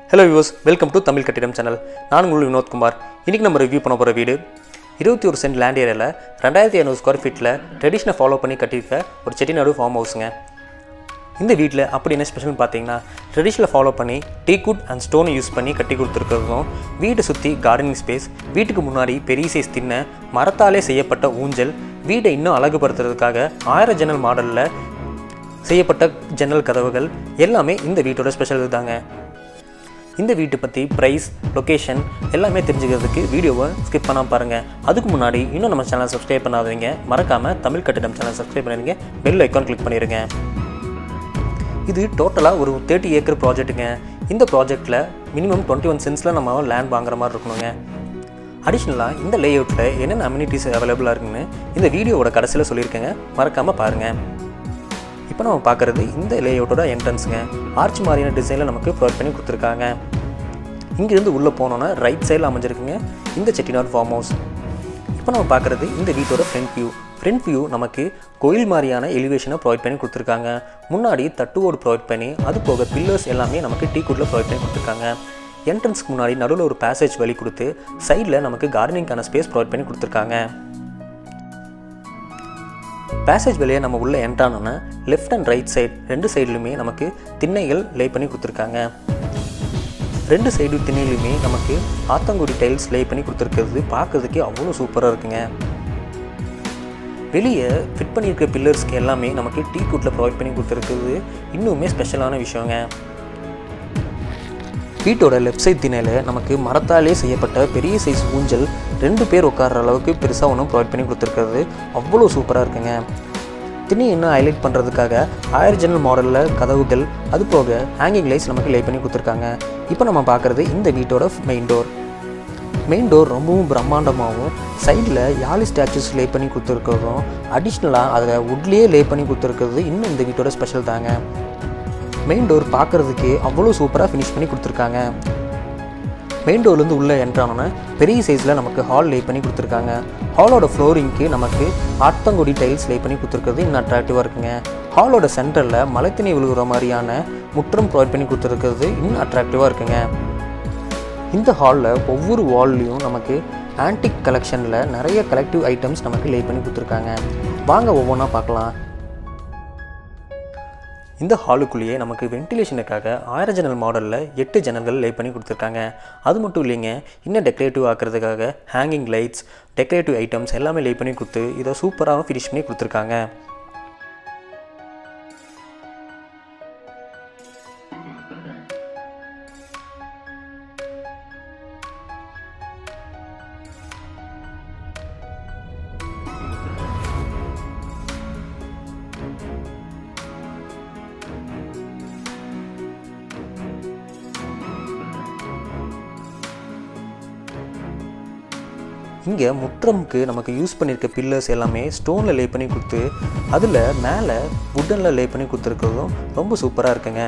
hello views welcome to Tamil Kattidam channel நான் உங்கள் வினோத்குமார் இன்றைக்கி நம்ம ரிவ்யூ பண்ண போகிற வீடு இருபத்தி ஒரு சென்ட் லேண்ட் ஏரியாவில் ரெண்டாயிரத்தி இரநூறு ஸ்கொயர் ஃபீட்டில் ட்ரெடிஷனை ஃபாலோ பண்ணி கட்டியிருக்க ஒரு செட்டிநாடு ஃபார்ம் ஹவுஸுங்க இந்த வீட்டில் அப்படி என்ன ஸ்பெஷல்னு பார்த்தீங்கன்னா ட்ரெடிஷனில் ஃபாலோ பண்ணி டீக்குட் அண்ட் ஸ்டோன் யூஸ் பண்ணி கட்டி கொடுத்துருக்கிறதும் வீட்டை சுற்றி கார்டனிங் ஸ்பேஸ் வீட்டுக்கு முன்னாடி பெரிய சைஸ் திண்ணை மரத்தாலே செய்யப்பட்ட ஊஞ்சல் வீட்டை இன்னும் அழகுபடுத்துறதுக்காக ஆயிரம் ஜன்னல் மாடலில் செய்யப்பட்ட ஜன்னல் கதவுகள் எல்லாமே இந்த வீட்டோட ஸ்பெஷல் தாங்க இந்த வீட்டை பற்றி ப்ரைஸ் லொக்கேஷன் எல்லாமே தெரிஞ்சுக்கிறதுக்கு வீடியோவை ஸ்கிப் பண்ணாமல் பாருங்கள் அதுக்கு முன்னாடி இன்னும் நம்ம சேனல் சப்ஸ்கிரைப் பண்ணாதவங்க மறக்காமல் தமிழ் கட்டிடம் சேனல் சப்ஸ்கிரைப் பண்ணிடுங்க பெல் ஐக்கான் கிளிக் பண்ணிடுங்க இது டோட்டலாக ஒரு தேர்ட்டி ஏக்கர் ப்ராஜெக்ட்டுங்க இந்த ப்ராஜெக்ட்டில் மினிமம் டுவெண்ட்டி ஒன் சென்ஸில் நம்ம லேண்ட் வாங்குற மாதிரி இருக்கணுங்க அடிஷ்னலாக இந்த லேஅவுட்டில் என்னென்ன அம்யூனிட்டிஸ் அவைலபிளாக இருக்குன்னு இந்த வீடியோவோட கடைசியில் சொல்லியிருக்கேங்க மறக்காமல் பாருங்கள் இப்போ நம்ம பார்க்குறது இந்த லேஅவுட்டோட என்ட்ரன்ஸுங்க ஆர்ச் மாதிரியான டிசைனில் நமக்கு ப்ரொவைட் பண்ணி கொடுத்துருக்காங்க இங்கேருந்து உள்ளே போனோன்னா ரைட் சைடில் அமைஞ்சிருக்குங்க இந்த செட்டிநாடு ஃபார்ம் ஹவுஸ் இப்போ நம்ம பார்க்குறது இந்த வீட்டோட ஃப்ரண்ட் வியூ ஃப்ரண்ட் வியூ நமக்கு கோயில் மாதிரியான எலிவேஷனை ப்ரொவைட் பண்ணி கொடுத்துருக்காங்க முன்னாடி தட்டுவோடு ப்ரொவைட் பண்ணி அது போக பில்லர்ஸ் எல்லாமே நமக்கு டீ குட்டில் ப்ரொவைட் பண்ணி கொடுத்துருக்காங்க என்ட்ரன்ஸ்க்கு முன்னாடி நடுவில் ஒரு பேசேஜ் வழி கொடுத்து சைடில் நமக்கு கார்டனிங்கான ஸ்பேஸ் ப்ரொவைட் பண்ணி கொடுத்துருக்காங்க பேசேஜ் வழியாக நம்ம உள்ளே என்ட்ரானோன்னா லெஃப்ட் அண்ட் ரைட் சைடு ரெண்டு சைட்லையுமே நமக்கு திண்ணைகள் லே பண்ணி கொடுத்துருக்காங்க ரெண்டு சைடு திண்ணையிலுமே நமக்கு ஆத்தங்குடி டைல்ஸ் லே பண்ணி கொடுத்துருக்கிறது பார்க்கறதுக்கே அவ்வளோ சூப்பராக இருக்குங்க வெளியே ஃபிட் பண்ணியிருக்க பில்லர்ஸ்க்கு எல்லாமே நமக்கு டீ குட்டில் ப்ரொவைட் பண்ணி கொடுத்துருக்குறது இன்னுமே ஸ்பெஷலான விஷயங்க வீட்டோட லெஃப்ட் சைட் திணையில் நமக்கு மரத்தாலே செய்யப்பட்ட பெரிய சைஸ் ஊஞ்சல் ரெண்டு பேர் உட்கார்ற அளவுக்கு பெருசாக ஒன்றும் ப்ரொவைட் பண்ணி கொடுத்துருக்கிறது அவ்வளோ சூப்பராக இருக்குங்க திணி இன்னும் ஹைலைட் பண்ணுறதுக்காக ஆயிரம் ஜன்னல் மாடலில் கதவுகள் அது போக ஹேங்கிங் லைட்ஸ் நமக்கு லே பண்ணி கொடுத்துருக்காங்க இப்போ நம்ம பார்க்குறது இந்த வீட்டோட மெயின் டோர் மெயின் டோர் ரொம்பவும் பிரம்மாண்டமாகவும் சைடில் யாழி ஸ்டாச்சுஸ் லே பண்ணி கொடுத்துருக்கிறதும் அடிஷ்னலாக அதில் வுட்லேயே லே பண்ணி கொடுத்துருக்கிறது இன்னும் இந்த வீட்டோட ஸ்பெஷல் தாங்க மெயின் டோர் பார்க்குறதுக்கு அவ்வளோ சூப்பராக ஃபினிஷ் பண்ணி கொடுத்துருக்காங்க மெயின் டோர்லேருந்து உள்ளே என்ட்ரானோன்னே பெரிய சைஸில் நமக்கு ஹால் லே பண்ணி கொடுத்துருக்காங்க ஹாலோட ஃப்ளோரிங்க்கு நமக்கு ஆத்தங்குடி டைல்ஸ் லே பண்ணி கொடுத்துருக்கிறது இன்னும் அட்ராக்டிவாக இருக்குங்க ஹாலோட சென்டரில் மலைத்தண்ணி விழுகிற மாதிரியான முற்றம் ப்ரொவைட் பண்ணி கொடுத்துருக்கிறது இன்னும் அட்ராக்டிவாக இருக்குங்க இந்த ஹாலில் ஒவ்வொரு வால்லையும் நமக்கு ஆன்டிக் கலெக்ஷனில் நிறைய கலெக்டிவ் ஐட்டம்ஸ் நமக்கு லே பண்ணி கொடுத்துருக்காங்க வாங்க ஒவ்வொன்றா பார்க்கலாம் இந்த ஹாலுக்குள்ளேயே நமக்கு வென்டிலேஷனுக்காக ஆயிரம் ஜன்னல் மாடலில் எட்டு ஜன்னல்கள் லே பண்ணி கொடுத்துருக்காங்க அது மட்டும் இல்லைங்க இன்னும் டெக்கரேட்டிவ் ஆக்கிறதுக்காக ஹேங்கிங் லைட்ஸ் டெக்கரேட்டிவ் ஐட்டம்ஸ் எல்லாமே லே பண்ணி கொடுத்து இதை சூப்பராக ஃபினிஷ் பண்ணி கொடுத்துருக்காங்க இங்கே முற்றமுக்கு நமக்கு யூஸ் பண்ணியிருக்க பில்லர்ஸ் எல்லாமே ஸ்டோனில் லே பண்ணி கொடுத்து அதில் மேலே வுட்டனில் லே பண்ணி கொடுத்துருக்கிறதும் ரொம்ப சூப்பராக இருக்குங்க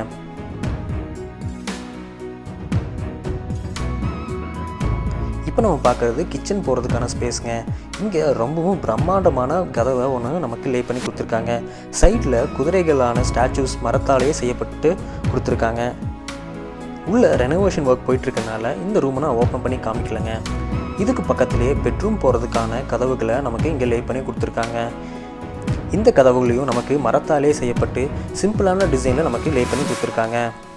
இப்போ நம்ம பார்க்குறது கிச்சன் போகிறதுக்கான ஸ்பேஸுங்க இங்கே ரொம்பவும் பிரம்மாண்டமான கதவை ஒன்று நமக்கு லே பண்ணி கொடுத்துருக்காங்க சைடில் குதிரைகளான ஸ்டாச்சூஸ் மரத்தாலேயே செய்யப்பட்டு கொடுத்துருக்காங்க உள்ள ரெனோவேஷன் ஒர்க் போயிட்டுருக்கனால இந்த ரூமை நான் ஓப்பன் பண்ணி காமிக்கலைங்க இதுக்கு பக்கத்துலேயே பெட்ரூம் போகிறதுக்கான கதவுகளை நமக்கு இங்கே லே பண்ணி கொடுத்துருக்காங்க இந்த கதவுகளையும் நமக்கு மரத்தாலே செய்யப்பட்டு சிம்பிளான டிசைனில் நமக்கு லே பண்ணி கொடுத்துருக்காங்க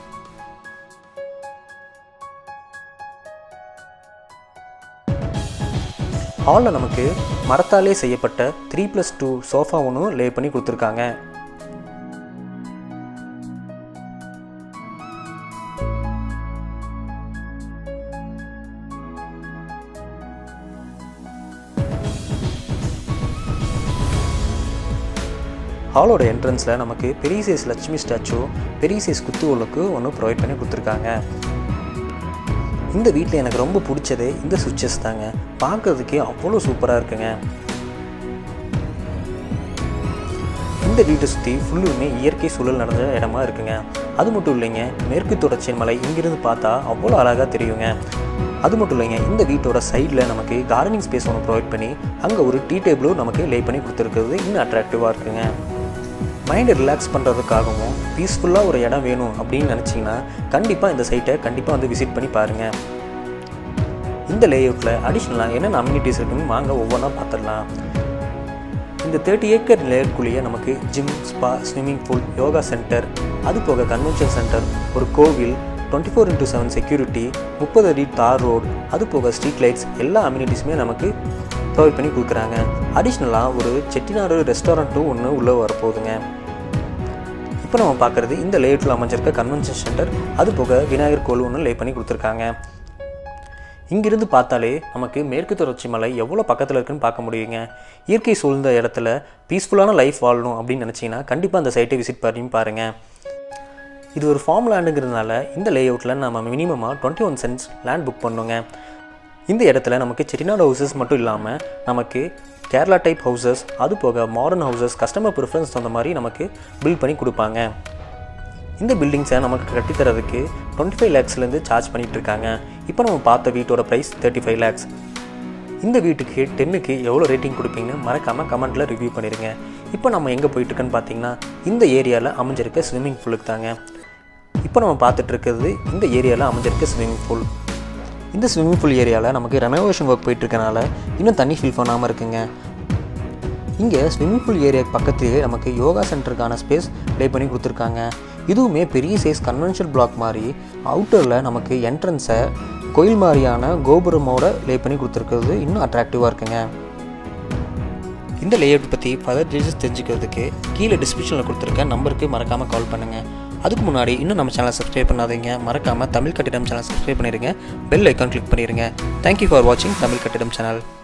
ஹாலில் நமக்கு மரத்தாலே செய்யப்பட்ட த்ரீ ப்ளஸ் டூ சோஃபா ஒன்றும் லே பண்ணி கொடுத்துருக்காங்க ஹாலோட என்ட்ரன்ஸில் நமக்கு பெரிய சைஸ் லட்சுமி ஸ்டாச்சு பெரிய சைஸ் குத்துவலுக்கு ஒன்று ப்ரொவைட் பண்ணி கொடுத்துருக்காங்க இந்த வீட்டில் எனக்கு ரொம்ப பிடிச்சதே இந்த சுவிட்சஸ் தாங்க பார்க்குறதுக்கே அவ்வளோ சூப்பராக இருக்குங்க இந்த வீட்டை சுற்றி ஃபுல்லுமே இயற்கை சூழல் நடந்த இடமா இருக்குங்க அது மட்டும் இல்லைங்க மேற்கு தொடர்ச்சி மலை இங்கிருந்து பார்த்தா அவ்வளோ அழகாக தெரியுங்க அது மட்டும் இல்லைங்க இந்த வீட்டோட சைடில் நமக்கு கார்டனிங் ஸ்பேஸ் ஒன்று ப்ரொவைட் பண்ணி அங்கே ஒரு டீ டேபிளும் நமக்கு லே பண்ணி கொடுத்துருக்கிறது இன்னும் அட்ராக்டிவாக இருக்குங்க மைண்டை ரிலாக்ஸ் பண்ணுறதுக்காகவும் பீஸ்ஃபுல்லாக ஒரு இடம் வேணும் அப்படின்னு நினச்சிங்கன்னா கண்டிப்பாக இந்த சைட்டை கண்டிப்பாக வந்து விசிட் பண்ணி பாருங்கள் இந்த லேஅவுட்டில் அடிஷ்னலாக என்னென்ன அம்யூனிட்டிஸ் இருக்குன்னு வாங்க ஒவ்வொன்றா பார்த்துடலாம் இந்த தேர்ட்டி ஏக்கர் லேயர்க்குள்ளேயே நமக்கு gym spa swimming pool yoga center அது போக கன்வென்ஷன் சென்டர் ஒரு கோவில் twenty four into seven security முப்பது அடி தார் ரோட் அது போக ஸ்ட்ரீட் லைட்ஸ் எல்லா அம்யூனிட்டிஸுமே நமக்கு ப்ரொவைட் பண்ணி கொடுக்குறாங்க அடிஷ்னலாக ஒரு செட்டிநாடு ரெஸ்டாரண்ட்டும் ஒன்று உள்ளே வரப்போகுதுங்க இப்போ நம்ம பார்க்குறது இந்த லேஅவுட்டில் அமைஞ்சிருக்க கன்வென்ஷன் சென்டர் அது போக விநாயகர் கோவில் ஒன்று லே பண்ணி கொடுத்துருக்காங்க இங்கிருந்து பார்த்தாலே நமக்கு மேற்கு தொடர்ச்சி மலை எவ்வளோ பக்கத்தில் இருக்குன்னு பார்க்க முடியுங்க இயற்கை சூழ்ந்த இடத்துல பீஸ்ஃபுல்லான லைஃப் வாழணும் அப்படின்னு நினச்சிங்கன்னா கண்டிப்பாக அந்த சைட்டை விசிட் பண்ணி பாருங்கள் இது ஒரு ஃபார்ம் லேண்டுங்கிறதுனால இந்த லேஅவுட்டில் நம்ம மினிமமாக twenty one cents land book பண்ணுங்க இந்த இடத்துல நமக்கு செட்டிநாடு ஹவுசஸ் மட்டும் இல்லாமல் நமக்கு கேரளா டைப் ஹவுசஸ் அது போக மாடர்ன் ஹவுசஸ் கஸ்டமர் ப்ரிஃபரன்ஸ் தகுந்த மாதிரி நமக்கு பில்ட் பண்ணி கொடுப்பாங்க இந்த பில்டிங்ஸை நமக்கு கட்டித்தரதுக்கு டுவெண்ட்டி ஃபைவ் லேக்ஸ்லேருந்து சார்ஜ் பண்ணிகிட்டு இருக்காங்க இப்போ நம்ம பார்த்த வீட்டோட ப்ரைஸ் தேர்ட்டி ஃபைவ் லேக்ஸ் இந்த வீட்டுக்கு டென்னுக்கு எவ்வளோ ரேட்டிங் கொடுப்பீங்கன்னு மறக்காமல் கமெண்ட்டில் ரிவ்யூ பண்ணிடுங்க இப்போ நம்ம எங்கே போயிட்டுருக்கோன்னு பார்த்தீங்கன்னா இந்த ஏரியாவில் அமைஞ்சிருக்க ஸ்விம்மிங் பூலுக்கு தாங்க இப்போ நம்ம பார்த்துட்டு இருக்கிறது இந்த ஏரியாவில் அமைஞ்சிருக்க ஸ்விம்மிங் பூல் இந்த ஸ்விம்மிங் பூல் ஏரியாவில் நமக்கு ரெனோவேஷன் ஒர்க் போயிட்டுருக்கனால இன்னும் தண்ணி ஃபில் பண்ணாமல் இருக்குங்க இங்கே ஸ்விம்மிங் பூல் ஏரியா பக்கத்துலேயே நமக்கு யோகா சென்டருக்கான ஸ்பேஸ் ப்ளே பண்ணி கொடுத்துருக்காங்க இதுவுமே பெரிய சைஸ் கன்வென்ஷனல் பிளாக் மாதிரி அவுட்டரில் நமக்கு என்ட்ரன்ஸை கோயில் மாதிரியான கோபுரமோட லே பண்ணி கொடுத்துருக்கிறது இன்னும் அட்ராக்டிவாக இருக்குங்க இந்த லேஅவுட் பற்றி ஃபர்தர் டீட்டெயில்ஸ் தெரிஞ்சுக்கிறதுக்கு கீழே டிஸ்கிரிப்ஷனில் கொடுத்துருக்க நம்பருக்கு மறக்காமல் கால் பண்ணுங்கள் அதுக்கு முன்னாடி இன்னும் நம்ம சேனலை சப்ஸ்கிரைப் பண்ணாதீங்க மறக்காமல் தமிழ் கட்டிடம் சேனல் சப்ஸ்கிரைப் பண்ணிடுங்க பெல் ஐக்கான் கிளிக் பண்ணிடுங்க தேங்க்யூ ஃபார் வாட்சிங் தமிழ் கட்டிடம் சேனல்